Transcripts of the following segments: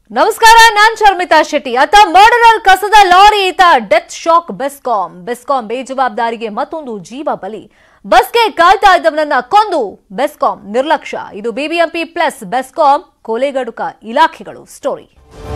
ನಮಸ್ಕಾರ ನಾನ್ ಶರ್ಮಿತಾ ಶೆಟ್ಟಿ ಆತ ಮರ್ಡರರ್ ಕಸದ ಲಾರಿ ಈತ ಡೆತ್ ಶಾಕ್ ಬೆಸ್ಕಾಂ ಬೆಸ್ಕಾಂ ಬೇಜವಾಬ್ದಾರಿಗೆ ಮತ್ತೊಂದು ಜೀವ ಬಲಿ ಬಸ್ಗೆ ಕಾಯ್ತಾ ಇದ್ದವನನ್ನ ಕೊಂದು ಬೆಸ್ಕಾಂ ನಿರ್ಲಕ್ಷ್ಯ ಇದು ಬಿಬಿಎಂಪಿ ಪ್ಲಸ್ ಬೆಸ್ಕಾಂ ಕೊಲೆಗಡುಕ ಇಲಾಖೆಗಳು ಸ್ಟೋರಿ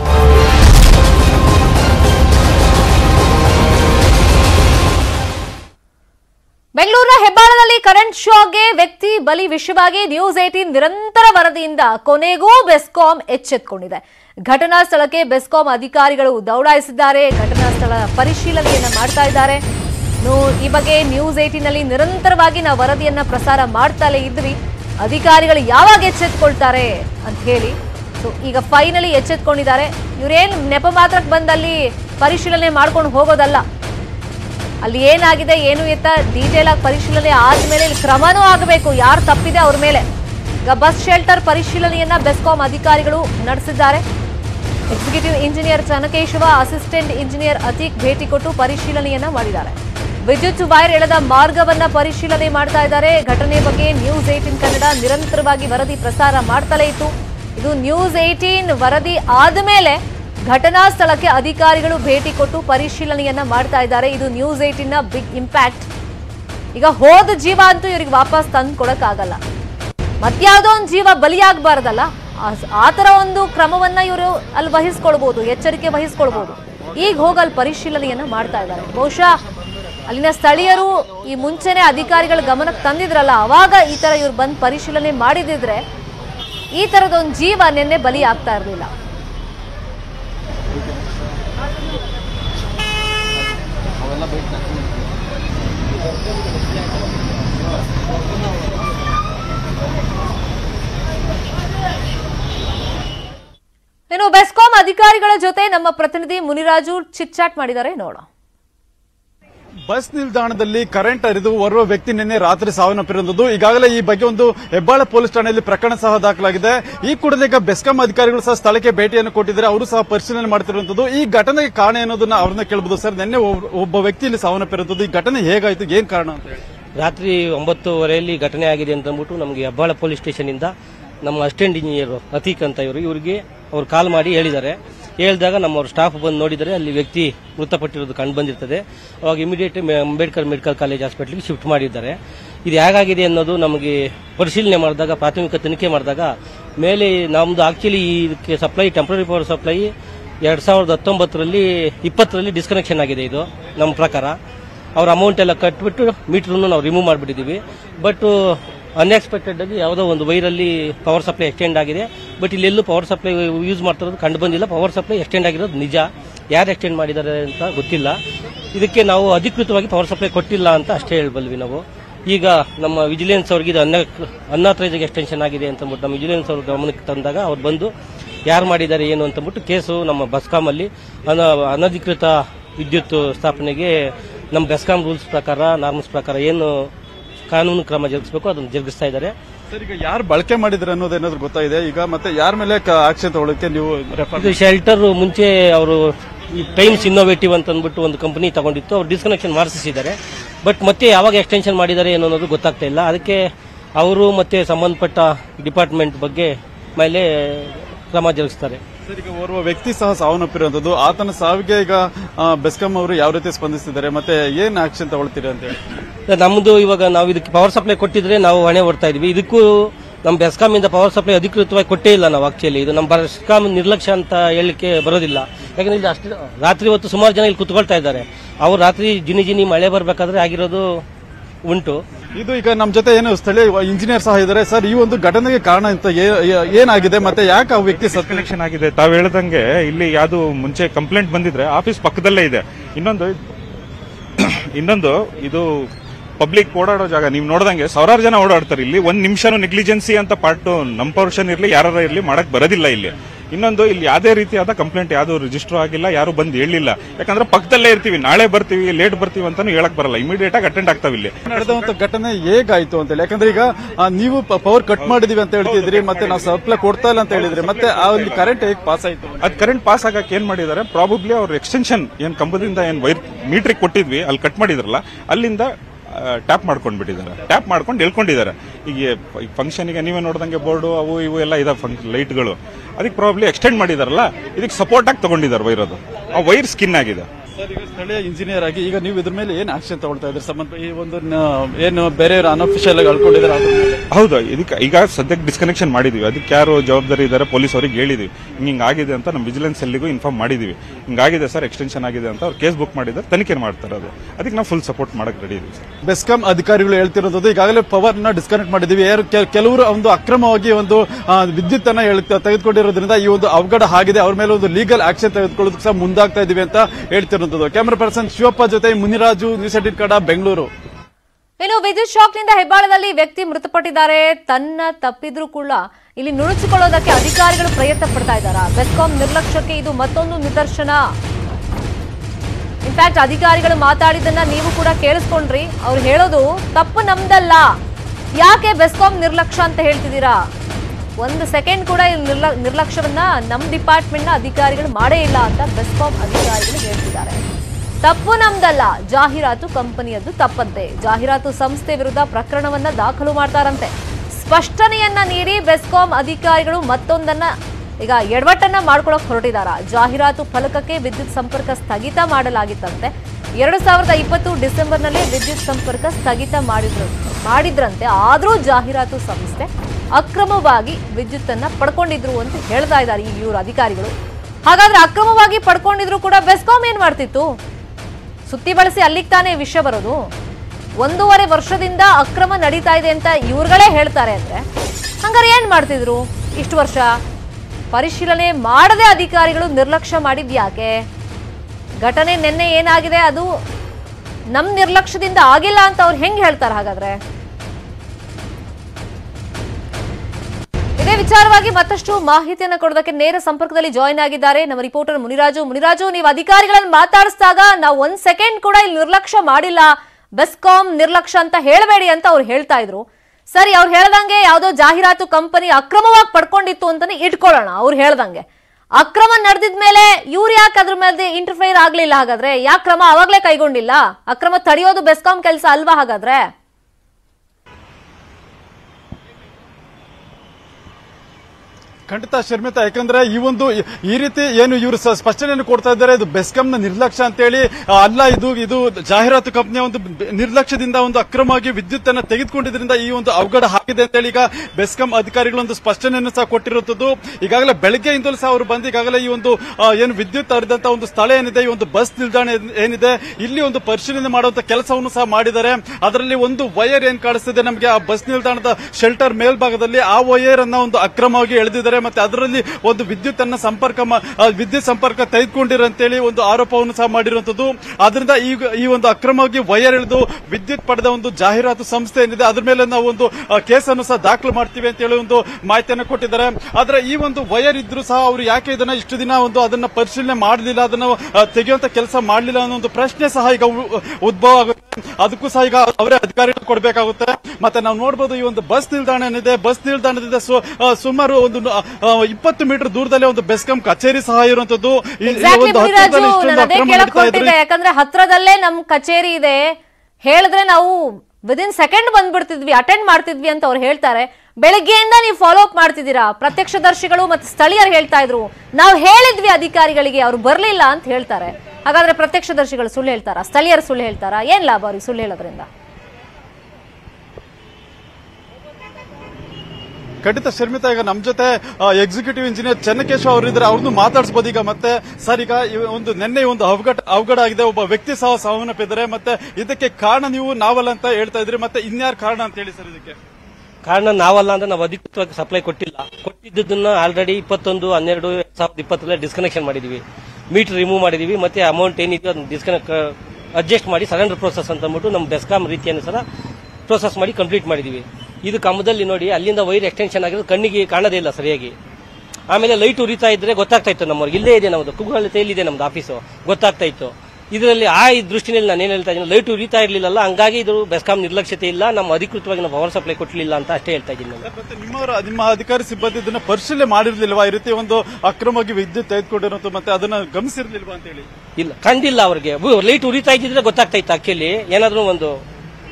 ಬೆಂಗಳೂರಿನ ಹೆಬ್ಬಾಳದಲ್ಲಿ ಕರೆಂಟ್ ಶಾಕ್ಗೆ ವ್ಯಕ್ತಿ ಬಲಿ ವಿಷಯವಾಗಿ ನ್ಯೂಸ್ ಏಟೀನ್ ನಿರಂತರ ವರದಿಯಿಂದ ಕೊನೆಗೂ ಬೆಸ್ಕಾಂ ಎಚ್ಚೆತ್ತುಕೊಂಡಿದೆ ಘಟನಾ ಸ್ಥಳಕ್ಕೆ ಬೆಸ್ಕಾಂ ಅಧಿಕಾರಿಗಳು ದೌಡಾಯಿಸಿದ್ದಾರೆ ಘಟನಾ ಸ್ಥಳ ಪರಿಶೀಲನೆಯನ್ನ ಮಾಡ್ತಾ ಇದ್ದಾರೆ ಇನ್ನು ಈ ಬಗ್ಗೆ ನ್ಯೂಸ್ ಏಟೀನಲ್ಲಿ ನಿರಂತರವಾಗಿ ನಾವು ವರದಿಯನ್ನ ಪ್ರಸಾರ ಮಾಡ್ತಲೇ ಇದ್ವಿ ಅಧಿಕಾರಿಗಳು ಯಾವಾಗ ಎಚ್ಚೆತ್ಕೊಳ್ತಾರೆ ಅಂತ ಹೇಳಿ ಸೊ ಈಗ ಫೈನಲಿ ಎಚ್ಚೆತ್ಕೊಂಡಿದ್ದಾರೆ ಇವ್ರೇನ್ ನೆಪ ಮಾತ್ರಕ್ಕೆ ಬಂದಲ್ಲಿ ಪರಿಶೀಲನೆ ಮಾಡ್ಕೊಂಡು ಹೋಗೋದಲ್ಲ ಅಲ್ಲಿ ಏನಾಗಿದೆ ಏನು ಎತ್ತ ಡೀಟೇಲ್ ಆಗಿ ಪರಿಶೀಲನೆ ಆದ್ಮೇಲೆ ಇಲ್ಲಿ ಕ್ರಮನೂ ಆಗಬೇಕು ಯಾರು ತಪ್ಪಿದೆ ಅವ್ರ ಮೇಲೆ ಈಗ ಬಸ್ ಶೆಲ್ಟರ್ ಪರಿಶೀಲನೆಯನ್ನ ಬೆಸ್ಕಾಂ ಅಧಿಕಾರಿಗಳು ನಡೆಸಿದ್ದಾರೆ executive engineer Chanakeshava assistant engineer Atheek ಭೇಟಿ ಕೊಟ್ಟು ಪರಿಶೀಲನೆಯನ್ನ ಮಾಡಿದ್ದಾರೆ ವಿದ್ಯುತ್ ವೈರ್ ಎಳೆದ ಮಾರ್ಗವನ್ನ ಪರಿಶೀಲನೆ ಮಾಡ್ತಾ ಇದ್ದಾರೆ ಘಟನೆ ಬಗ್ಗೆ ನ್ಯೂಸ್ ಏಟೀನ್ ಕನ್ನಡ ನಿರಂತರವಾಗಿ ವರದಿ ಪ್ರಸಾರ ಮಾಡ್ತಲೇ ಇತ್ತು ಇದು ನ್ಯೂಸ್ ಏಟೀನ್ ವರದಿ ಆದಮೇಲೆ ಘಟನಾ ಸ್ಥಳಕ್ಕೆ ಅಧಿಕಾರಿಗಳು ಭೇಟಿ ಕೊಟ್ಟು ಪರಿಶೀಲನೆಯನ್ನ ಮಾಡ್ತಾ ಇದ್ದಾರೆ ಇದು ನ್ಯೂಸ್ ಏಟೀನ್ ನ ಬಿಗ್ ಇಂಪ್ಯಾಕ್ಟ್ ಈಗ ಹೋದ ಜೀವ ಅಂತೂ ಇವ್ರಿಗೆ ವಾಪಸ್ ತಂದು ಕೊಡಕ್ಕಾಗಲ್ಲ ಮತ್ಯಾವುದೋ ಒಂದು ಜೀವ ಬಲಿಯಾಗಬಾರ್ದಲ್ಲ ಆ ತರ ಒಂದು ಕ್ರಮವನ್ನ ಇವರು ಅಲ್ಲಿ ವಹಿಸ್ಕೊಳ್ಬಹುದು ಎಚ್ಚರಿಕೆ ವಹಿಸ್ಕೊಳ್ಬಹುದು ಈಗ ಹೋಗಿ ಅಲ್ಲಿ ಪರಿಶೀಲನೆಯನ್ನ ಮಾಡ್ತಾ ಇದ್ದಾರೆ ಬಹುಶಃ ಅಲ್ಲಿನ ಸ್ಥಳೀಯರು ಈ ಮುಂಚೆನೆ ಅಧಿಕಾರಿಗಳ ಗಮನಕ್ಕೆ ತಂದಿದ್ರಲ್ಲ ಅವಾಗ ಈ ತರ ಇವ್ರು ಬಂದು ಪರಿಶೀಲನೆ ಮಾಡಿದಿದ್ರೆ ಈ ತರದೊಂದು ಜೀವ ನಿನ್ನೆ ಬಲಿ ಆಗ್ತಾ ಇರಲಿಲ್ಲ ಇನ್ನು ಬೆಸ್ಕಾಂ ಅಧಿಕಾರಿಗಳ ಜೊತೆ ನಮ್ಮ ಪ್ರತಿನಿಧಿ ಮುನಿರಾಜು ಚಿಟ್ಚಾಟ್ ಮಾಡಿದ್ದಾರೆ ನೋಡೋಣ ಬಸ್ ನಿಲ್ದಾಣದಲ್ಲಿ ಕರೆಂಟ್ ಹರಿದು ಓರ್ವ ವ್ಯಕ್ತಿ ನಿನ್ನೆ ರಾತ್ರಿ ಸಾವನ್ನಪ್ಪಿರುವುದು ಈಗಾಗಲೇ ಈ ಬಗ್ಗೆ ಒಂದು ಹೆಬ್ಬಾಳ ಪೊಲೀಸ್ ಠಾಣೆಯಲ್ಲಿ ಪ್ರಕರಣ ಸಹ ದಾಖಲಾಗಿದೆ ಈ ಕೂಡಲೇ ಈಗ ಬೆಸ್ಕಾಂ ಅಧಿಕಾರಿಗಳು ಸಹ ಸ್ಥಳಕ್ಕೆ ಭೇಟಿಯನ್ನು ಕೊಟ್ಟಿದ್ದಾರೆ ಅವರು ಸಹ ಪರಿಶೀಲನೆ ಮಾಡ್ತಿರುವಂತದ್ದು ಈ ಘಟನೆಗೆ ಕಾರಣ ಏನೋದನ್ನ ಅವ್ರನ್ನ ಕೇಳಬಹುದು ಸರ್ ನಿನ್ನೆ ಒಬ್ಬ- ಒಬ್ಬ ವ್ಯಕ್ತಿ ಇಲ್ಲಿ ಸಾವನ್ನಪ್ಪಿರುವುದು ಈ ಘಟನೆ ಹೇಗಾಯ್ತು ಏನ್ ಕಾರಣ ಅಂತ ಹೇಳಿ ರಾತ್ರಿ ಒಂಬತ್ತುವರೆಯಲ್ಲಿ ಘಟನೆ ಆಗಿದೆ ಅಂತ ಅಂದ್ಬಿಟ್ಟು ನಮಗೆ ಹೆಬ್ಬಾಳ ಪೊಲೀಸ್ ಸ್ಟೇಷನ್ ಇಂದ ನಮ್ಮ ಅಸಿಸ್ಟೆಂಟ್ ಇಂಜಿನಿಯರ್ ಅತೀಕ್ ಅಂತ ಇವರು ಇವರಿಗೆ ಅವ್ರು ಕಾಲ್ ಮಾಡಿ ಹೇಳಿದ್ದಾರೆ ಹೇಳಿದಾಗ ನಮ್ಮವ್ರ ಸ್ಟಾಫ್ ಬಂದು ನೋಡಿದರೆ ಅಲ್ಲಿ ವ್ಯಕ್ತಿ ಮೃತಪಟ್ಟಿರೋದು ಕಂಡು ಬಂದಿರ್ತದೆ ಅವಾಗ ಇಮಿಡಿಯೇಟ್ ಅಂಬೇಡ್ಕರ್ ಮೆಡಿಕಲ್ ಕಾಲೇಜ್ ಹಾಸ್ಪಿಟಲ್ಗೆ ಶಿಫ್ಟ್ ಮಾಡಿದ್ದಾರೆ ಇದು ಹೇಗಾಗಿದೆ ಅನ್ನೋದು ನಮಗೆ ಪರಿಶೀಲನೆ ಮಾಡಿದಾಗ ಪ್ರಾಥಮಿಕ ತನಿಖೆ ಮಾಡಿದಾಗ ಮೇಲೆ ನಮ್ಮದು ಆಕ್ಚುಲಿ ಇದಕ್ಕೆ ಸಪ್ಲೈ ಟೆಂಪ್ರರಿ ಪವರ್ ಸಪ್ಲೈ ಎರಡ್ ಸಾವಿರದ ಹತ್ತೊಂಬತ್ತರಲ್ಲಿ ಇಪ್ಪತ್ತರಲ್ಲಿ ಡಿಸ್ಕನೆಕ್ಷನ್ ಆಗಿದೆ ಇದು ನಮ್ಮ ಪ್ರಕಾರ ಅವ್ರ ಅಮೌಂಟ್ ಎಲ್ಲ ಕಟ್ಬಿಟ್ಟು ಮೀಟರ್ನು ನಾವು ರಿಮೂವ್ ಮಾಡಿಬಿಟ್ಟಿದ್ದೀವಿ ಬಟ್ ಅನ್ಎಕ್ಸ್ಪೆಕ್ಟೆಡ್ ಆಗಿ ಯಾವುದೋ ಒಂದು ವೈರಲ್ಲಿ ಪವರ್ ಸಪ್ಲೈ ಎಕ್ಸ್ಟೆಂಡ್ ಆಗಿದೆ ಬಟ್ ಇಲ್ಲೆಲ್ಲೂ ಪವರ್ ಸಪ್ಲೈ ಯೂಸ್ ಮಾಡ್ತಿರೋದು ಕಂಡು ಬಂದಿಲ್ಲ ಪವರ್ ಸಪ್ಲೈ ಎಕ್ಸ್ಟೆಂಡ್ ಆಗಿರೋದು ನಿಜ ಯಾರು ಎಕ್ಸ್ಟೆಂಡ್ ಮಾಡಿದ್ದಾರೆ ಅಂತ ಗೊತ್ತಿಲ್ಲ ಇದಕ್ಕೆ ನಾವು ಅಧಿಕೃತವಾಗಿ ಪವರ್ ಸಪ್ಲೈ ಕೊಟ್ಟಿಲ್ಲ ಅಂತ ಅಷ್ಟೇ ಹೇಳ್ಬಲ್ವಿ ನಾವು ಈಗ ನಮ್ಮ ವಿಜಿಲೆನ್ಸ್ ಅವ್ರಿಗೆ ಇದು ಅನ್ನ ಅನ್ನಾಥರೈಸ್ಗೆ ಎಕ್ಸ್ಟೆನ್ಷನ್ ಆಗಿದೆ ಅಂತ ಅಂದ್ಬಿಟ್ಟು ನಮ್ಮ ವಿಜಿಲೆನ್ಸ್ ಅವ್ರ ಗಮನಕ್ಕೆ ತಂದಾಗ ಅವ್ರು ಬಂದು ಯಾರು ಮಾಡಿದ್ದಾರೆ ಏನು ಅಂತಂದ್ಬಿಟ್ಟು ಕೇಸು ನಮ್ಮ ಬಸ್ಕಾಮಲ್ಲಿ ಅನ ಅನಧಿಕೃತ ವಿದ್ಯುತ್ ಸ್ಥಾಪನೆಗೆ ನಮ್ಮ ಬೆಸ್ಕಾಂ ರೂಲ್ಸ್ ಪ್ರಕಾರ ನಾರ್ಮಲ್ಸ್ ಪ್ರಕಾರ ಏನು ಕಾನೂನು ಕ್ರಮ ಜರುಗಿಸಬೇಕು ಅದನ್ನು ಜರುಗಿಸ್ತಾ ಇದ್ದಾರೆ ಸರ್ ಈಗ ಯಾರು ಬಳಕೆ ಮಾಡಿದ್ರೆ ಅನ್ನೋದೇನಾದ್ರೂ ಗೊತ್ತಾಗಿದೆ ಈಗ ಮತ್ತೆ ಯಾರ ಮೇಲೆ ಆಕ್ಷನ್ ತಗೊಳ್ಳಕ್ಕೆ ನೀವು ರೆಫರ್ ಇದು ಶೆಲ್ಟರ್ ಮುಂಚೆ ಅವರು ಈ ಟೈಮ್ಸ್ ಇನ್ನೋವೇಟಿವ್ ಅಂತ ಅಂದ್ಬಿಟ್ಟು ಒಂದು ಕಂಪನಿ ತಗೊಂಡಿತ್ತು ಅವ್ರು ಡಿಸ್ಕನೆಕ್ಷನ್ ಮಾಡಿಸಿದ್ದಾರೆ ಬಟ್ ಮತ್ತೆ ಯಾವಾಗ ಎಕ್ಸ್ಟೆನ್ಷನ್ ಮಾಡಿದ್ದಾರೆ ಏನೋ ಅನ್ನೋದು ಗೊತ್ತಾಗ್ತಾ ಇಲ್ಲ ಅದಕ್ಕೆ ಅವರು ಮತ್ತೆ ಸಂಬಂಧಪಟ್ಟ ಡಿಪಾರ್ಟ್ಮೆಂಟ್ ಬಗ್ಗೆ ಮೇಲೆ ಕ್ರಮ ಜರುಗಿಸ್ತಾರೆ ಸರ್ ಈಗ ಓರ್ವ ವ್ಯಕ್ತಿ ಸಹ ಸಾವನ್ನಪ್ಪಿರುವಂತದ್ದು ಆತನ ಸಾವಿಗೆ ಈಗ ಆ, ಬೆಸ್ಕಾಂ ಅವರು ಯಾವ ರೀತಿ ಸ್ಪಂದಿಸಿದ್ದಾರೆ ಮತ್ತೆ ಏನ್ ಆಕ್ಷನ್ ತಗೊಳ್ತೀರಿ ಅಂತ ಹೇಳಿ ನಮ್ದು ಇವಾಗ ನಾವು ಇದಕ್ಕೆ ಪವರ್ ಸಪ್ಲೈ ಕೊಟ್ಟಿದ್ರೆ ನಾವು ಹೊಣೆ ಹೊಡ್ತಾ ಇದೀವಿ ಇದಕ್ಕೂ ನಮ್ಮ ಬೆಸ್ಕಾಂ ಇಂದ ಪವರ್ ಸಪ್ಲೈ ಅಧಿಕೃತವಾಗಿ ಕೊಟ್ಟೇ ಇಲ್ಲ ನಾವು ಆಕ್ಚುಲಿ ಇದು ನಮ್ಮ ಬೆಸ್ಕಾಂ ನಿರ್ಲಕ್ಷ್ಯ ಅಂತ ಹೇಳಲಿಕ್ಕೆ ಬರೋದಿಲ್ಲ ಯಾಕಂದ್ರೆ ಇಲ್ಲಿ ಅಷ್ಟು ರಾತ್ರಿ ಹೊತ್ತು ಸುಮಾರು ಜನ ಇಲ್ಲಿ ಕುತ್ಕೊಳ್ತಾ ಇದ್ದಾರೆ ಅವ್ರು ರಾತ್ರಿ ಜಿನಿ ಜಿನಿ ಮಳೆ ಬರಬೇಕಾದ್ರೆ ಆಗಿರೋದು ಉಂಟು ಇದು ಈಗ ನಮ್ಮ ಜೊತೆ ಏನು ಸ್ಥಳೀಯ ಇಂಜಿನಿಯರ್ ಸಹ ಇದ್ದಾರೆ ಸರ್ ಈ ಒಂದು ಘಟನೆಗೆ ಕಾರಣ ಅಂತ ಏ- ಏ- ಏನಾಗಿದೆ ಮತ್ತೆ ಯಾಕೆ ಆ ವ್ಯಕ್ತಿ ಸತ್ ಕನೆಕ್ಷನ್ ಆಗಿದೆ ತಾವು ಹೇಳ್ದಂಗೆ ಇಲ್ಲಿ ಯಾವುದು ಮುಂಚೆ ಕಂಪ್ಲೇಂಟ್ ಬಂದಿದ್ರೆ ಆಫೀಸ್ ಪಕ್ಕದಲ್ಲೇ ಇದೆ ಇನ್ನೊಂದು ಇನ್ನೊಂದು ಇದು ಪಬ್ಲಿಕ್ ಓಡಾಡೋ ಜಾಗ ನೀವು ನೋಡ್ದಂಗೆ ಸಾವಿರಾರು ಜನ ಓಡಾಡ್ತಾರೆ ಇಲ್ಲಿ ಒಂದ್ ನಿಮಿಷನೂ ನೆಗ್ಲಿಜೆನ್ಸಿ ಅಂತ ಪಾರ್ಟ್ ನಮ್ ಪರ್ಷನ್ ಇರ್ಲಿ ಯಾರ ಇರ್ಲಿ ಮಾಡಕ್ ಬರೋದಿಲ್ಲ ಇಲ್ಲಿ ಇನ್ನೊಂದು ಇಲ್ಲಿ ಯಾವುದೇ ರೀತಿಯಾದ ಕಂಪ್ಲೇಂಟ್ ಯಾವುದು ರಿಜಿಸ್ಟರ್ ಆಗಿಲ್ಲ ಯಾರು ಬಂದು ಹೇಳಿಲ್ಲ ಯಾಕಂದ್ರೆ ಪಕ್ಕದಲ್ಲೇ ಇರ್ತೀವಿ ನಾಳೆ ಬರ್ತೀವಿ ಲೇಟ್ ಬರ್ತೀವಿ ಅಂತಾನು ಹೇಳಕ್ ಬರಲ್ಲ ಇಮಿಡಿಯೇಟ್ ಆಗಿ ಅಟೆಂಡ್ ಆಗ್ತಾವ ಇಲ್ಲಿ ನಡೆದಂತ ಘಟನೆ ಹೇಗಾಯ್ತು ಅಂತ ಹೇಳಿ ಯಾಕಂದ್ರೆ ಈಗ ಆ, ನೀವು ಪವರ್ ಕಟ್ ಮಾಡಿದೀವಿ ಅಂತ ಹೇಳ್ತಿದ್ರಿ ಮತ್ತೆ ನಾವು ಸಪ್ಲೈ ಕೊಡ್ತಾ ಇಲ್ಲ ಅಂತ ಹೇಳಿದ್ರಿ ಮತ್ತೆ ಆ ಒಂದು ಕರೆಂಟ್ ಹೇಗೆ ಪಾಸ್ ಆಯ್ತು ಅದ್ ಕರೆಂಟ್ ಪಾಸ್ ಆಗಕ್ಕೆ ಏನ್ ಮಾಡಿದ್ದಾರೆ ಪ್ರಾಬಬ್ಲಿ ಅವ್ರ ಎಕ್ಸ್ಟೆನ್ಷನ್ ಏನ್ ಕಂಬದಿಂದ ಏನ್ ವೈರ್ ಮೀಟ್ರಿಗೆ ಕೊಟ್ಟಿದ್ವಿ ಅಲ್ಲಿ ಕಟ್ ಮಾಡಿದ್ರಲ್ಲ ಅಲ್ಲಿಂದ ಟ್ಯಾಪ್ ಮಾಡ್ಕೊಂಡು ಬಿಟ್ಟಿದ್ದಾರೆ ಟ್ಯಾಪ್ ಮಾಡ್ಕೊಂಡು ಎಳ್ಕೊಂಡಿದ್ದಾರೆ ಈಗ ಫಂಕ್ಷನ್ಗೆ ನೀವೇ ನೋಡ್ದಂಗೆ ಬೋರ್ಡು ಅವು ಇವು ಎಲ್ಲ ಇದಾವೆ ಲೈಟ್ಗಳು ಅದಕ್ಕೆ ಪ್ರಾಬ್ಲಿ ಎಕ್ಸ್ಟೆಂಡ್ ಮಾಡಿದಾರಲ್ಲ ಇದಕ್ಕೆ ಸಪೋರ್ಟ್ ಆಗಿ ತಗೊಂಡಿದ್ದಾರೆ ವೈರ್ ಅದು ಆ ವೈರ್ ಸ್ಕಿನ್ ಆಗಿದೆ ಸರ್ ಈಗ ಸ್ಥಳೀಯ ಇಂಜಿನಿಯರ್ ಆಗಿ ಈಗ ನೀವು ಇದ್ರ ಮೇಲೆ ಏನ್ ಆಕ್ಷನ್ ತಗೊಳ್ತಾ ಇದ್ರಿ ಸಂಬಂಧ ಈ ಒಂದು ನ- ಏನು ಬೇರೆಯವರು ಅನ್ಅಫಿಷಿಯಲ್ ಆಗಿ ಅಳ್ಕೊಂಡಿದ್ದಾರೆ ಅದ್ರ ಮೇಲೆ ಹೌದು ಇದಕ್ಕೆ ಈಗ ಸದ್ಯಕ್ಕೆ ಡಿಸ್ಕನೆಕ್ಷನ್ ಮಾಡಿದೀವಿ ಅದಕ್ಕೆ ಯಾರು ಜವಾಬ್ದಾರಿ ಇದ್ದಾರೆ ಪೊಲೀಸ್ ಅವರಿಗೆ ಹೇಳಿದೀವಿ ಹಿಂಗ್ ಹಿಂಗ್ ಆಗಿದೆ ಅಂತ ನಮ್ಮ ವಿಜಿಲೆನ್ಸ್ ಎಲ್ಲಿಗೂ ಇನ್ಫಾರ್ಮ್ ಮಾಡಿದೀವಿ ಹಿಂಗಾಗಿದೆ ಸರ್ ಎಕ್ಸ್ಟೆನ್ಷನ್ ಆಗಿದೆ ಅಂತ ಅವ್ರು ಕೇಸ್ ಬುಕ್ ಮಾಡಿದ್ದಾರೆ ತನಿಖೆ ಮಾಡ್ತಾರೆ ಅದು ಅದಕ್ಕೆ ನಾವು ಫುಲ್ ಸಪೋರ್ಟ್ ಮಾಡಕ್ ರೆಡಿ ಇದೀವಿ ಸರ್ ಬೆಸ್ಕಾಂ ಅಧಿಕಾರಿಗಳು ಹೇಳ್ತಿರೋದು ಈಗಾಗಲೇ ಪವರ್ ನ ಡಿಸ್ಕನೆಕ್ಟ್ ಮಾಡಿದೀವಿ ಯಾರು ಕೆಲ- ಕೆಲವರು ಒಂದು ಅಕ್ರಮವಾಗಿ ಒಂದು ಆ, ವಿದ್ಯುತ್ ಅನ್ನ ಹೇಳ್- ತೆಗೆದುಕೊಂಡಿರೋದ್ರಿಂದ ಈ ಒಂದು ಅವಘಡ ಆಗಿದೆ ಅವ್ರ ಮೇಲೆ ಒಂದು ಲೀಗಲ್ ಆಕ್ಷನ್ ತೆಗೆದುಕೊಳ್ಳೋದಕ್ಕೆ ಸಹ ಮುಂದಾಗ್ತಾ ಇದೀವಿ ಅಂತ ಹೇಳ್ತಿರೋದು ಕ್ಯಾಮರಾ ಪರ್ಸನ್ ಶಿವಪ್ಪ ಜೊತೆ ಮುನಿರಾಜು ನ್ಯೂಸ್ ಏಟೀನ್ ಕನ್ನಡ ಬೆಂಗಳೂರು ಇನ್ನು ವಿದ್ಯುತ್ ಶಾಕ್ನಿಂದ ಹೆಬ್ಬಾಳದಲ್ಲಿ ವ್ಯಕ್ತಿ ಮೃತಪಟ್ಟಿದ್ದಾರೆ ತನ್ನ ತಪ್ಪಿದ್ರೂ ಕೂಡ ಇಲ್ಲಿ ನುಣುಚಿಕೊಳ್ಳೋದಕ್ಕೆ ಅಧಿಕಾರಿಗಳು ಪ್ರಯತ್ನ ಪಡ್ತಾ ಇದ್ದಾರಾ ಬೆಸ್ಕಾಂ ನಿರ್ಲಕ್ಷ್ಯಕ್ಕೆ ಇದು ಮತ್ತೊಂದು ನಿದರ್ಶನ ಇನ್ಫ್ಯಾಕ್ಟ್ ಅಧಿಕಾರಿಗಳು ಮಾತಾಡಿದ್ದನ್ನ ನೀವು ಕೂಡ ಕೇಳಿಸ್ಕೊಂಡ್ರಿ ಅವ್ರು ಹೇಳೋದು ತಪ್ಪು ನಮ್ದಲ್ಲ ಯಾಕೆ ಬೆಸ್ಕಾಂ ನಿರ್ಲಕ್ಷ್ಯ ಅಂತ ಹೇಳ್ತಿದ್ದೀರಾ ಒಂದು ಸೆಕೆಂಡ್ ಕೂಡ ಈ ನಿರ್ಲ ನಿರ್ಲಕ್ಷ್ಯವನ್ನ ನಮ್ಮ ಡಿಪಾರ್ಟ್ಮೆಂಟ್ನ ಅಧಿಕಾರಿಗಳು ಮಾಡೇ ಇಲ್ಲ ಅಂತ ಬೆಸ್ಕಾಂ ಅಧಿಕಾರಿಗಳು ಹೇಳ್ತಿದ್ದಾರೆ ತಪ್ಪು ನಮ್ದಲ್ಲ ಜಾಹೀರಾತು ಕಂಪನಿಯದ್ದು ತಪ್ಪಂತೆ ಜಾಹೀರಾತು ಸಂಸ್ಥೆ ವಿರುದ್ಧ ಪ್ರಕರಣವನ್ನ ದಾಖಲು ಮಾಡ್ತಾರಂತೆ ಸ್ಪಷ್ಟನೆಯನ್ನ ನೀಡಿ ಬೆಸ್ಕಾಂ ಅಧಿಕಾರಿಗಳು ಮತ್ತೊಂದನ್ನ ಈಗ ಎಡವಟ್ಟನ್ನ ಮಾಡ್ಕೊಳಕ್ ಹೊರಟಿದಾರ ಜಾಹೀರಾತು ಫಲಕಕ್ಕೆ ವಿದ್ಯುತ್ ಸಂಪರ್ಕ ಸ್ಥಗಿತ ಮಾಡಲಾಗಿತ್ತಂತೆ ಎರಡು ಸಾವಿರದ ಇಪ್ಪತ್ತು ಡಿಸೆಂಬರ್ನಲ್ಲಿ ವಿದ್ಯುತ್ ಸಂಪರ್ಕ ಸ್ಥಗಿತ ಮಾಡಿದ್ರು ಮಾಡಿದ್ರಂತೆ ಆದ್ರೂ ಜಾಹೀರಾತು ಸಂಸ್ಥೆ ಅಕ್ರಮವಾಗಿ ವಿದ್ಯುತ್ ಅನ್ನ ಪಡ್ಕೊಂಡಿದ್ರು ಅಂತ ಹೇಳ್ತಾ ಇದ್ದಾರೆ ಈಗ ಇವರು ಅಧಿಕಾರಿಗಳು ಹಾಗಾದ್ರೆ ಅಕ್ರಮವಾಗಿ ಪಡ್ಕೊಂಡಿದ್ರು ಕೂಡ ಬೆಸ್ಕಾಂ ಏನ್ ಮಾಡ್ತಿತ್ತು ಸುತ್ತಿ ಬಳಸಿ ಅಲ್ಲಿಗೆ ತಾನೇ ವಿಷಯ ಬರೋದು ಒಂದೂವರೆ ವರ್ಷದಿಂದ ಅಕ್ರಮ ನಡೀತಾ ಇದೆ ಅಂತ ಇವ್ರುಗಳೇ ಹೇಳ್ತಾರೆ ಅಂದ್ರೆ ಹಂಗಾರೆ ಏನ್ ಮಾಡ್ತಿದ್ರು ಇಷ್ಟು ವರ್ಷ ಪರಿಶೀಲನೆ ಮಾಡದೆ ಅಧಿಕಾರಿಗಳು ನಿರ್ಲಕ್ಷ್ಯ ಮಾಡಿದ್ ಯಾಕೆ ಘಟನೆ ನಿನ್ನೆ ಏನಾಗಿದೆ ಅದು ನಮ್ ನಿರ್ಲಕ್ಷ್ಯದಿಂದ ಆಗಿಲ್ಲ ಅಂತ ಅವ್ರು ಹೆಂಗ್ ಹೇಳ್ತಾರೆ ಹಾಗಾದ್ರೆ ಇದೇ ವಿಚಾರವಾಗಿ ಮತ್ತಷ್ಟು ಮಾಹಿತಿಯನ್ನು ಕೊಡೋದಕ್ಕೆ ನೇರ ಸಂಪರ್ಕದಲ್ಲಿ ಜಾಯಿನ್ ಆಗಿದ್ದಾರೆ ನಮ್ಮ ರಿಪೋರ್ಟರ್ ಮುನಿರಾಜು ಮುನಿರಾಜು ನೀವು ಅಧಿಕಾರಿಗಳನ್ನು ಮಾತಾಡಿಸಿದಾಗ ನಾವು ಒಂದ್ ಸೆಕೆಂಡ್ ಕೂಡ ಇಲ್ಲಿ ನಿರ್ಲಕ್ಷ್ಯ ಮಾಡಿಲ್ಲ ಬೆಸ್ಕಾಂ ನಿರ್ಲಕ್ಷ್ಯ ಅಂತ ಹೇಳಬೇಡಿ ಅಂತ ಅವ್ರು ಹೇಳ್ತಾ ಇದ್ರು ಸರಿ ಅವ್ರು ಹೇಳ್ದಂಗೆ ಯಾವ್ದೋ ಜಾಹೀರಾತು ಕಂಪನಿ ಅಕ್ರಮವಾಗಿ ಪಡ್ಕೊಂಡಿತ್ತು ಅಂತಾನೆ ಇಟ್ಕೊಳ್ಳೋಣ ಅವ್ರು ಹೇಳ್ದಂಗೆ ಅಕ್ರಮ ನಡೆದಿದ್ಮೇಲೆ ಇವ್ರು ಯಾಕೆ ಅದ್ರ ಮೇಲೆ ಇಂಟರ್ಫೈರ್ ಆಗ್ಲಿಲ್ಲ ಹಾಗಾದ್ರೆ ಯಾಕೆ ಕ್ರಮ ಅವಾಗ್ಲೇ ಕೈಗೊಂಡಿಲ್ಲ ಅಕ್ರಮ ತಡೆಯೋದು ಬೆಸ್ಕಾಂ ಕೆಲಸ ಅಲ್ವಾ ಹಾಗಾದ್ರೆ ಖಂಡಿತ ಶರ್ಮಿತಾ ಯಾಕಂದ್ರೆ ಈ ಒಂದು ಈ- ಈ ರೀತಿ ಏನು ಇವರು ಸ- ಸ್ಪಷ್ಟನೆಯನ್ನು ಕೊಡ್ತಾ ಇದ್ದಾರೆ ಇದು ಬೆಸ್ಕಾಂನ ನಿರ್ಲಕ್ಷ್ಯ ಅಂತೇಳಿ ಆ, ಅಲ್ಲ ಇದು ಇದು ಜಾಹೀರಾತು ಕಂಪನಿಯ ಒಂದು ಬೆ- ನಿರ್ಲಕ್ಷ್ಯದಿಂದ ಒಂದು ಅಕ್ರಮವಾಗಿ ವಿದ್ಯುತ್ ಅನ್ನ ತೆಗೆದುಕೊಂಡಿದ್ರಿಂದ ಈ ಒಂದು ಅವಘಡ ಆಗಿದೆ ಅಂತೇಳಿ ಈಗ ಬೆಸ್ಕಾಂ ಅಧಿಕಾರಿಗಳು ಒಂದು ಸ್ಪಷ್ಟನೆಯನ್ನು ಸಹ ಕೊಟ್ಟಿರುತ್ತದೆ ಈಗಾಗಲೇ ಬೆಳಗ್ಗೆಯಿಂದಲೂ ಸಹ ಅವರು ಬಂದು ಈಗಾಗಲೇ ಈ ಒಂದು ಆ, ಏನು ವಿದ್ಯುತ್ ಹರಿದಂತ ಒಂದು ಸ್ಥಳ ಏನಿದೆ ಈ ಒಂದು ಬಸ್ ನಿಲ್ದಾಣ ಏನ್- ಏನಿದೆ ಇಲ್ಲಿ ಒಂದು ಪರಿಶೀಲನೆ ಮಾಡುವಂತ ಕೆಲಸವನ್ನು ಸಹ ಮಾಡಿದ್ದಾರೆ ಅದರಲ್ಲಿ ಒಂದು ವೈರ್ ಏನ್ ಕಾಣಿಸ್ತಿದೆ ನಮಗೆ ಆ ಬಸ್ ನಿಲ್ದಾಣದ ಶೆಲ್ಟರ್ ಮೇಲ್ಭಾಗದಲ್ಲಿ ಆ ವೈರ್ ಅನ್ನ ಒಂದು ಅಕ್ರಮವಾಗಿ ಎಳೆದಿದ್ದಾರೆ ಮತ್ತೆ ಅದರಲ್ಲಿ ಒಂದು ವಿದ್ಯುತ್ ಅನ್ನ ಸಂಪರ್ಕ ಮಾ- ಆ, ವಿದ್ಯುತ್ ಸಂಪರ್ಕ ತೆಗೆದುಕೊಂಡಿರಂತೇಳಿ ಒಂದು ಆರೋಪವನ್ನು ಸಹ ಮಾಡಿರುವಂತದ್ದು ಅದರಿಂದ ಈಗ ಈ ಒಂದು ಅಕ್ರಮವಾಗಿ ವೈರ್ ಎಳೆದು ವಿದ್ಯುತ್ ಪಡೆದ ಒಂದು ಜಾಹೀರಾತು ಸಂಸ್ಥೆ ಏನಿದೆ ಅದ್ರ ಮೇಲೆ ನಾವು ಒಂದು ಆ, ಕೇಸನ್ನು ಸಹ ದಾಖಲು ಮಾಡ್ತೀವಿ ಅಂತ ಹೇಳಿ ಒಂದು ಮಾಹಿತಿಯನ್ನು ಕೊಟ್ಟಿದ್ದಾರೆ ಆದ್ರೆ ಈ ಒಂದು ವೈರ್ ಇದ್ರೂ ಸಹ ಅವರು ಯಾಕೆ ಇದನ್ನ ಇಷ್ಟು ದಿನ ಒಂದು ಅದನ್ನ ಪರಿಶೀಲನೆ ಮಾಡಲಿಲ್ಲ ಅದನ್ನ ಆ, ತೆಗೆಯುವಂತ ಕೆಲಸ ಮಾಡಲಿಲ್ಲ ಅನ್ನೋ ಒಂದು ಪ್ರಶ್ನೆ ಸಹ ಈಗ ಉ- ಉದ್ಭವ ಆಗುತ್ತೆ ಅದಕ್ಕೂ ಸಹ ಈಗ ಅವರೇ ಅಧಿಕಾರಿಗಳು ಕೊಡಬೇಕಾಗುತ್ತೆ ಮತ್ತೆ ನಾವು ನೋಡಬಹುದು ಈ ಒಂದು ಬಸ್ ನಿಲ್ದಾಣ ಏನಿದೆ ಬಸ್ ನಿಲ್ದಾಣದಿಂದ ಸು- ಆ, ಸುಮಾರು ಒಂದು ಆ, ಇಪ್ಪತ್ತು ಮೀಟರ್ ದೂರದಲ್ಲೇ ಒಂದು ಬೆಸ್ಕಾಂ ಕಚೇರಿ ಸಹ ಇರುವಂತದ್ದು ಈ- ಈ ಎಕ್ಸಾಕ್ಟ್ಲಿ ಒಂದು ಮುನಿರಾಜು ಹತ್ತಿರದಲ್ಲಿ ಇಷ್ಟೊಂದು ನಾನು ಅದೇ ಅಕ್ರಮ ಕೇಳಕ್ ನಡೀತಾ ಇದ್ರೆ ಹೊರಟಿದ್ದೆ ಯಾಕಂದ್ರೆ ಹತ್ರದಲ್ಲೇ ನಮ್ ಕಚೇರಿ ಇದೆ ಹೇಳಿದ್ರೆ ನಾವು ವಿದಿನ್ ಸೆಕೆಂಡ್ ಬಂದ್ಬಿಡ್ತಿದ್ವಿ ಅಟೆಂಡ್ ಮಾಡ್ತಿದ್ವಿ ಅಂತ ಅವ್ರು ಹೇಳ್ತಾರೆ ಬೆಳಗ್ಗೆಯಿಂದ ನೀವು ಫಾಲೋ ಅಪ್ ಮಾಡ್ತಿದ್ದೀರಾ ಪ್ರತ್ಯಕ್ಷದರ್ಶಿಗಳು ಮತ್ತೆ ಸ್ಥಳೀಯರು ಹೇಳ್ತಾ ಇದ್ರು ನಾವು ಹೇಳಿದ್ವಿ ಅಧಿಕಾರಿಗಳಿಗೆ ಅವ್ರು ಬರ್ಲಿಲ್ಲ ಅಂತ ಹೇಳ್ತಾರೆ ಹಾಗಾದ್ರೆ ಪ್ರತ್ಯಕ್ಷದರ್ಶಿಗಳು ಸುಳ್ಳು ಹೇಳ್ತಾರಾ ಸ್ಥಳೀಯರು ಸುಳ್ಳು ಹೇಳ್ತಾರಾ ಏನ್ ಲಾಭ ಅವ್ರಿಗೆ ಸುಳ್ಳು ಹೇಳೋದ್ರಿಂದ ಖಂಡಿತ ಶರ್ಮಿತಾ ಈಗ ನಮ್ ಜೊತೆ ಎಕ್ಸಿಕ್ಯೂಟಿವ್ ಇಂಜಿನಿಯರ್ ಚೆನ್ನಕೇಶವ ಅವರು ಇದ್ರೆ ಅವ್ರನ್ನು ಮಾತಾಡಿಸಬಹುದು ಈಗ ಮತ್ತೆ ಸರ್ ಈಗ ಈ ಒಂದು ನಿನ್ನೆ ಒಂದು ಅವಘಡ ಅವಘಡ ಆಗಿದೆ ಒಬ್ಬ ವ್ಯಕ್ತಿ ಸಹ ಸಾವನ್ನಪ್ಪಿದ್ದಾರೆ ಮತ್ತೆ ಇದಕ್ಕೆ ಕಾರಣ ನೀವು ನಾವಲ್ಲ ಅಂತ ಹೇಳ್ತಾ ಇದ್ರಿ ಮತ್ತೆ ಇನ್ಯಾರು ಕಾರಣ ಅಂತ ಹೇಳಿ ಸರ್ ಇದಕ್ಕೆ ಕಾರಣ ನಾವಲ್ಲ ಅಂದ್ರೆ ನಾವು ಅಧಿಕೃತವಾಗಿ ಸಪ್ಲೈ ಕೊಟ್ಟಿಲ್ಲ ಕೊಟ್ಟಿದ್ದನ್ನ ಆಲ್ರೆಡಿ ಇಪ್ಪತ್ತೊಂದು ಹನ್ನೆರಡು ಎರಡ್ ಸಾವಿರದ ಇಪ್ಪತ್ತರಲ್ಲಿ ಡಿಸ್ಕನೆಕ್ಷನ್ ಮಾಡಿದೀವಿ ಮೀಟರ್ ರಿಮೂವ್ ಮಾಡಿದೀವಿ ಮತ್ತೆ ಅಮೌಂಟ್ ಏನಿದೆ ಅದನ್ನ ಡಿಸ್ಕನೆಕ್ಟ್ ಅಡ್ಜಸ್ಟ್ ಮಾಡಿ ಸರೆಂಡರ್ ಪ್ರೋಸೆಸ್ ಅಂತ ಅಂದ್ಬಿಟ್ಟು ನಮ್ಮ ಬೆಸ್ಕಾಂ ರೀತಿ ಅನುಸಾರ ಪ್ರೋಸೆಸ್ ಮಾಡಿ ಕಂಪ್ಲೀಟ್ ಮಾಡಿದೀವಿ ಇದು ಕಮ್ಮದಲ್ಲಿ ನೋಡಿ ಅಲ್ಲಿಂದ ವೈರ್ ಎಕ್ಸ್ಟೆನ್ಷನ್ ಆಗಿರೋದು ಕಣ್ಣಿಗೆ ಕಾಣದೇ ಇಲ್ಲ ಸರಿಯಾಗಿ ಆಮೇಲೆ ಲೈಟ್ ಉರಿತಾ ಇದ್ರೆ ಗೊತ್ತಾಗ್ತಾ ಇತ್ತು ನಮ್ಮವ್ರಿಗೆ ಇಲ್ಲೇ ಇದೆ ನಮ್ಮದು ಕುಗ್ಗಳ್ಳಿ ತೇಲಿದೆ ನಮ್ದು ಆಫೀಸು ಗೊತ್ತಾಗ್ತಾ ಇತ್ತು ಇದರಲ್ಲಿ ಆ ಈ ದೃಷ್ಟಿನಲ್ಲಿ ನಾನು ಏನ್ ಹೇಳ್ತಾ ಇದ್ದೀನಿ ಲೈಟ್ ಉರಿತಾ ಇರಲಿಲ್ಲ ಹಂಗಾಗಿ ಇದು ಬೆಸ್ಕಾಂ ನಿರ್ಲಕ್ಷ್ಯತೆ ಇಲ್ಲ ನಮ್ಮ ಅಧಿಕೃತವಾಗಿ ನಾವು ಪವರ್ ಸಪ್ಲೈ ಕೊಟ್ಟಲಿಲ್ಲ ಅಂತ ಅಷ್ಟೇ ಹೇಳ್ತಾ ಇದ್ದೀನಿ ನಾನು ಮತ್ತೆ ನಿಮ್ಮವರ ನಿಮ್ಮ ಅಧಿಕಾರಿ ಸಿಬ್ಬಂದಿ ಇದನ್ನ ಪರಿಶೀಲನೆ ಮಾಡಿರ್ಲಿಲ್ವಾ ಈ ರೀತಿ ಒಂದು ಅಕ್ರಮವಾಗಿ ವಿದ್ಯುತ್ ತೆಗೆದುಕೊಂಡಿರೋದು ಮತ್ತೆ ಅದನ್ನ ಗಮನಿಸಿರ್ಲಿಲ್ವಾ ಅಂತ ಹೇಳಿ ಇಲ್ಲ ಕಂಡಿಲ್ಲ ಅವ್ರಿಗೆ ಲೈಟ್ ಉರಿತಾ ಇದ್ದಿದ್ರೆ ಗೊತ್ತಾಗ್ತಾ ಇತ್ತು ಅಕ್ಕಿಯಲ್ಲಿ ಏನಾದ್ರೂ ಒಂದು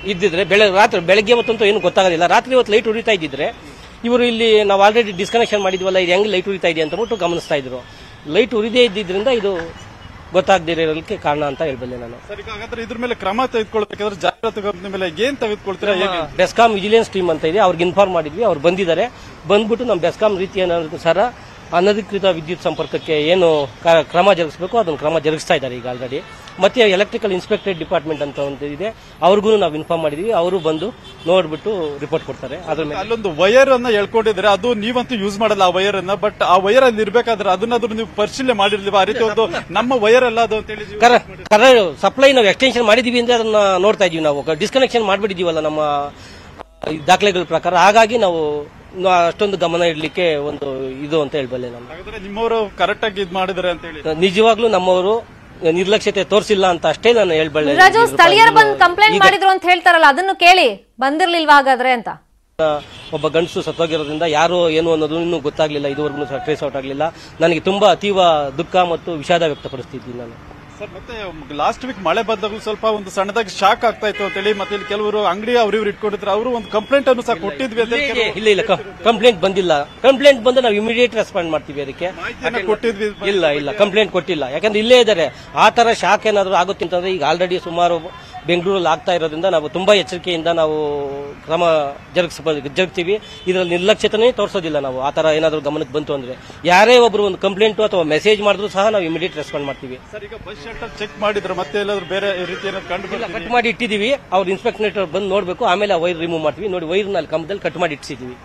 ಇದ್ದಿದ್ರೆ ಬೆಳೆ ರಾತ್ರಿ ಬೆಳಗ್ಗೆ ಹೊತ್ತಂತೂ ಏನು ಗೊತ್ತಾಗೋದಿಲ್ಲ ರಾತ್ರಿ ಹೊತ್ತು ಲೈಟ್ ಉರಿತಾ ಇದ್ದಿದ್ರೆ ಇವರು ಇಲ್ಲಿ ನಾವು ಆಲ್ರೆಡಿ ಡಿಸ್ಕನೆಕ್ಷನ್ ಮಾಡಿದ್ವಲ್ಲ ಇದು ಹೆಂಗ್ ಲೈಟ್ ಉರಿತಾ ಇದೆ ಅಂತ ಬಿಟ್ಟು ಗಮನಿಸ್ತಾ ಇದ್ರು ಲೈಟ್ ಉರಿದೇ ಇದ್ದಿದ್ರಿಂದ ಇದು ಗೊತ್ತಾಗದಿರೋದಕ್ಕೆ ಕಾರಣ ಅಂತ ಹೇಳ್ಬಲ್ಲೆ ನಾನು ಸರ್ ಈಗ ಹಾಗಾದ್ರೆ ಇದ್ರ ಮೇಲೆ ಕ್ರಮ ತೆಗೆದುಕೊಳ್ಬೇಕಾದ್ರೆ ಜಾಹೀರಾತು ಕಂಪನಿ ಮೇಲೆ ಏನ್ ತೆಗೆದುಕೊಳ್ತೀರಾ ಹೇಗೆ ಬೆಸ್ಕಾಂ ವಿಜಿಲೆನ್ಸ್ ಟೀಮ್ ಅಂತ ಇದೆ ಅವ್ರಿಗೆ ಇನ್ಫಾರ್ಮ್ ಮಾಡಿದ್ವಿ ಅವ್ರು ಬಂದಿದ್ದಾರೆ ಬಂದ್ಬಿಟ್ಟು ನಮ್ಮ ಬೆಸ್ಕಾಂ ರೀತಿಯ ಅನುಸಾರ ಅನಧಿಕೃತ ವಿದ್ಯುತ್ ಸಂಪರ್ಕಕ್ಕೆ ಏನು ಕ- ಕ್ರಮ ಜರುಗಿಸಬೇಕು ಅದನ್ನು ಕ್ರಮ ಜರುಗಿಸ್ತಾ ಇದ್ದಾರೆ ಈಗ ಆಲ್ರೆಡಿ ಮತ್ತೆ ಎಲೆಕ್ಟ್ರಿಕಲ್ ಇನ್ಸ್ಪೆಕ್ಟರೇಟ್ ಡಿಪಾರ್ಟ್ಮೆಂಟ್ ಅಂತ ಒಂದು ಇದೆ ಅವ್ರಿಗೂ ನಾವು ಇನ್ಫಾರ್ಮ್ ಮಾಡಿದ್ವಿ ಅವರು ಬಂದು ನೋಡ್ಬಿಟ್ಟು ರಿಪೋರ್ಟ್ ಕೊಡ್ತಾರೆ ಅದ್ರ ಮೇಲೆ ಅಲ್ಲೊಂದು ವೈರ್ ಅನ್ನ ಹೇಳ್ಕೊಂಡಿದ್ರೆ ಅದು ನೀವಂತೂ ಯೂಸ್ ಮಾಡಲ್ಲ ಆ ವೈರ್ ಅನ್ನ ಬಟ್ ಆ ವೈರ್ ಅಲ್ಲಿ ಇರ್ಬೇಕಾದ್ರೆ ಅದನ್ನಾದ್ರೂ ನೀವು ಪರಿಶೀಲನೆ ಮಾಡಿರ್ಲಿಲ್ಲ ಆ ರೀತಿ ಒಂದು ನಮ್ಮ ವೈರ್ ಅಲ್ಲ ಅದು ಅಂತ ಹೇಳಿ ನೀವು- ಕರ ಕರ ಸಪ್ಲೈ ನಾವು ಎಕ್ಸ್ಟೆನ್ಷನ್ ಮಾಡಿದೀವಿ ಅಂದ್ರೆ ಅದನ್ನ ನೋಡ್ತಾ ಇದೀವಿ ನಾವು ಡಿಸ್ಕನೆಕ್ಷನ್ ಮಾಡಿಬಿಟ್ಟಿದೀವಲ್ಲ ನಮ್ಮ ಈ ದಾಖಲೆಗಳ ಪ್ರಕಾರ ಹಾಗಾಗಿ ನಾವು ನಾ- ಅಷ್ಟೊಂದು ಗಮನ ಇಡ್ಲಿಕ್ಕೆ ಒಂದು ಇದು ಅಂತ ಹೇಳ್ಬಲ್ಲೆ ನಾನು ಹಾಗಾದ್ರೆ ನಿಮ್ಮವರು ಕರೆಕ್ಟ್ ಆಗಿ ಇದ್ ಮಾಡಿದಾರೆ ಅಂತ ಹೇಳಿ ನಿಜವಾಗ್ಲೂ ನಮ್ಮವರು ನಿರ್ಲಕ್ಷ್ಯತೆ ತೋರಿಸಿಲ್ಲ ಅಂತ ಅಷ್ಟೇ ನಾನು ಹೇಳ್ಬಲ್ಲೆ ರಾಜು ಸ್ಥಳೀಯರು ಬಂದು ಕಂಪ್ಲೇಂಟ್ ಮಾಡಿದ್ರು ಅಂತ ಹೇಳ್ತಾರಲ್ಲ ಅದನ್ನು ಕೇಳಿ ಬಂದಿರ್ಲಿಲ್ವಾ ಹಾಗಾದ್ರೆ ಅಂತ ಒಬ್ಬ ಗಂಡಸು ಸತ್ತೋಗಿರೋದ್ರಿಂದ ಯಾರು ಏನು ಅನ್ನೋದು ಇನ್ನೂ ಗೊತ್ತಾಗ್ಲಿಲ್ಲ ಇದುವರೆಗೂ ಸಹ ಟ್ರೇಸ್ ಔಟ್ ಆಗಲಿಲ್ಲ ನನಗೆ ತುಂಬಾ ಅತೀವ ದುಃಖ ಮತ್ತು ವಿಷಾದ ವ್ಯಕ್ತಪಡಿಸ್ತಿದ್ದೀನಿ ನಾನು ಸರ್ ಮತ್ತೆ ಲಾಸ್ಟ್ ವೀಕ್ ಮಳೆ ಬಂದಾಗಲೂ ಸ್ವಲ್ಪ ಒಂದು ಸಣ್ಣದಾಗಿ ಶಾಕ್ ಆಗ್ತಾ ಇತ್ತು ಅಂತ ಹೇಳಿ ಮತ್ತೆ ಇಲ್ಲಿ ಕೆಲವರು ಅಂಗಡಿ ಅವ್ರು ಇವ್ರು ಇಟ್ಕೊಂಡಿದ್ರು ಅವರು ಒಂದು ಕಂಪ್ಲೇಂಟ್ ಅನ್ನು ಸಹ ಕೊಟ್ಟಿದ್ವಿ ಅಂತ ಹೇಳಿ ಕೆಲವರು ಇಲ್ಲ ಇಲ್ಲ ಕಂಪ್ಲೇಂಟ್ ಬಂದಿಲ್ಲ ಕಂಪ್ಲೇಂಟ್ ಬಂದ್ರೆ ನಾವು ಇಮಿಡಿಯೇಟ್ ರೆಸ್ಪಾಂಡ್ ಮಾಡ್ತೀವಿ ಅದಕ್ಕೆ ಮಾಹಿತಿಯನ್ನ ಕೊಟ್ಟಿದ್ವಿ ಇಲ್ಲ ಇಲ್ಲ ಕಂಪ್ಲೇಂಟ್ ಕೊಟ್ಟಿಲ್ಲ ಯಾಕಂದ್ರೆ ಇಲ್ಲೇ ಇದ್ದಾರೆ ಆ ತರ ಶಾಕ್ ಏನಾದ್ರು ಆಗುತ್ತೆ ಅಂತಂದ್ರೆ ಈಗ ಆಲ್ರೆಡಿ ಸುಮಾರು ಬೆಂಗಳೂರಲ್ಲಿ ಆಗ್ತಾ ಇರೋದ್ರಿಂದ ನಾವು ತುಂಬಾ ಎಚ್ಚರಿಕೆಯಿಂದ ನಾವು ಕ್ರಮ ಜರುಗಿಸ ಜರುಗ್ತೀವಿ ಇದರಲ್ಲಿ ನಿರ್ಲಕ್ಷ್ಯತೆನೇ ತೋರಿಸೋದಿಲ್ಲ ನಾವು ಆ ತರ ಏನಾದ್ರು ಗಮನಕ್ಕೆ ಬಂತು ಅಂದ್ರೆ ಯಾರೇ ಒಬ್ರು ಒಂದು ಕಂಪ್ಲೇಂಟ್ ಅಥವಾ ಮೆಸೇಜ್ ಮಾಡಿದ್ರು ಸಹ ನಾವು ಇಮಿಡಿಯೇಟ್ ರೆಸ್ಪಾಂಡ್ ಮಾಡ್ತೀವಿ ಸರ್ ಈಗ ಬಸ್ ಶೆಲ್ಟರ್ ಚೆಕ್ ಮಾಡಿದ್ರೆ ಮತ್ತೆ ಎಲ್ಲಾದ್ರೂ ಬೇರೆ ರೀತಿ ಏನಾದ್ರು ಕಂಡು ಇಲ್ಲ ಬರ್ತಿದ್ಯಾ? ಕಟ್ ಮಾಡಿ ಇಟ್ಟಿದೀವಿ ಅವ್ರು ಇನ್ಸ್ಪೆಕ್ಟರ್ ಬಂದು ನೋಡ್ಬೇಕು ಆಮೇಲೆ ಆ ವೈರ್ ರಿಮೂವ್ ಮಾಡ್ತೀವಿ ನೋಡಿ ವೈರ್ನ ಅಲ್ಲಿ ಕಂಬದಲ್ಲಿ ಕಟ್ ಮಾಡಿ ಇಟ್ಟಿಸಿದೀವಿ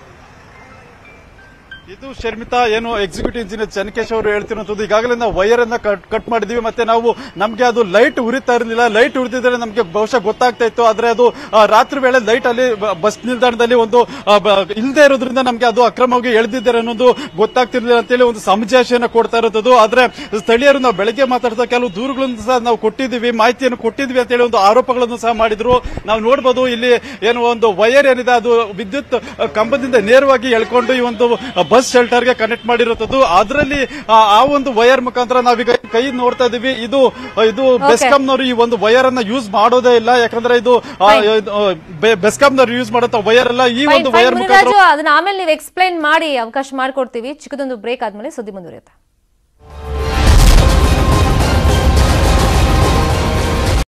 ಇದು ಶರ್ಮಿತಾ ಏನು ಎಕ್ಸಿಕ್ಯೂಟಿವ್ ಇಂಜಿನಿಯರ್ ಚನ್ಕೇಶ್ ಅವರು ಹೇಳ್ತಿರುವಂತದ್ದು ಈಗಾಗಲೇ ನಾವು ವೈರ್ ಅನ್ನ ಕಟ್ ಕಟ್ ಮಾಡಿದೀವಿ ಮತ್ತೆ ನಾವು ನಮ್ಗೆ ಅದು ಲೈಟ್ ಉರಿತಾ ಇರಲಿಲ್ಲ ಲೈಟ್ ಉರಿದಿದ್ರೆ ನಮ್ಗೆ ಬಹುಶಃ ಗೊತ್ತಾಗ್ತಾ ಇತ್ತು ಆದ್ರೆ ಅದು ಆ, ರಾತ್ರಿ ವೇಳೆ ಲೈಟ್ ಅಲ್ಲಿ ಬ- ಬಸ್ ನಿಲ್ದಾಣದಲ್ಲಿ ಒಂದು ಆ, ಬ- ಇಲ್ದೇ ಇರೋದ್ರಿಂದ ನಮ್ಗೆ ಅದು ಅಕ್ರಮವಾಗಿ ಎಳೆದಿದ್ದಾರೆ ಅನ್ನೋದು ಗೊತ್ತಾಗ್ತಿರ್ಲಿಲ್ಲ ಅಂತೇಳಿ ಒಂದು ಸಮಜಾಯಿಷಿಯನ್ನ ಕೊಡ್ತಾ ಇರೋದು ಆದ್ರೆ ಸ್ಥಳೀಯರು ನಾವು ಬೆಳಗ್ಗೆ ಮಾತಾಡ್ತಾ ಕೆಲವು ದೂರುಗಳನ್ನು ಸಹ ನಾವು ಕೊಟ್ಟಿದ್ದೀವಿ ಮಾಹಿತಿಯನ್ನು ಕೊಟ್ಟಿದ್ವಿ ಅಂತೇಳಿ ಒಂದು ಆರೋಪಗಳನ್ನು ಸಹ ಮಾಡಿದ್ರು ನಾವು ನೋಡಬಹುದು ಇಲ್ಲಿ ಏನು ಒಂದು ವೈರ್ ಏನಿದೆ ಅದು ವಿದ್ಯುತ್ ಆ, ಕಂಬದಿಂದ ನೇರವಾಗಿ ಎಳ್ಕೊಂಡು ಈ ಒಂದು ಬಸ್ ಶೆಲ್ಟರ್ಗೆ ಕನೆಕ್ಟ್ ಮಾಡಿರುತ್ತದೆ ಅದರಲ್ಲಿ ಆ ಆ ಒಂದು ವೈರ್ ಮುಖಾಂತರ ನಾವೀಗ ಕೈ ನೋಡ್ತಾ ಇದೀವಿ ಇದು ಇದು ಬೆಸ್ಕಾಂನವರು ಈ ಒಂದು ವೈರ್ ಅನ್ನ ಯೂಸ್ ಮಾಡೋದೇ ಇಲ್ಲ ಯಾಕಂದ್ರೆ ಇದು ಆ, ಇದು, ಆ, ಬೆ- ಬೆಸ್ಕಾಂನವರು ಯೂಸ್ ಮಾಡುತ್ತ ವೈರ್ ಅಲ್ಲ ಈ ಫೈನ್ ಒಂದು ಫೈನ್ ವೈರ್ ಮುಖಾಂತರ ಮುನಿರಾಜು ಅದನ್ನ ಆಮೇಲೆ ನೀವು ಎಕ್ಸ್ಪ್ಲೈನ್ ಮಾಡಿ ಅವಕಾಶ ಮಾಡ್ಕೊಡ್ತೀವಿ ಚಿಕ್ಕದೊಂದು ಬ್ರೇಕ್ ಆದ್ಮೇಲೆ ಸುದ್ದಿ ಮುಂದುವರಿಯುತ್ತೆ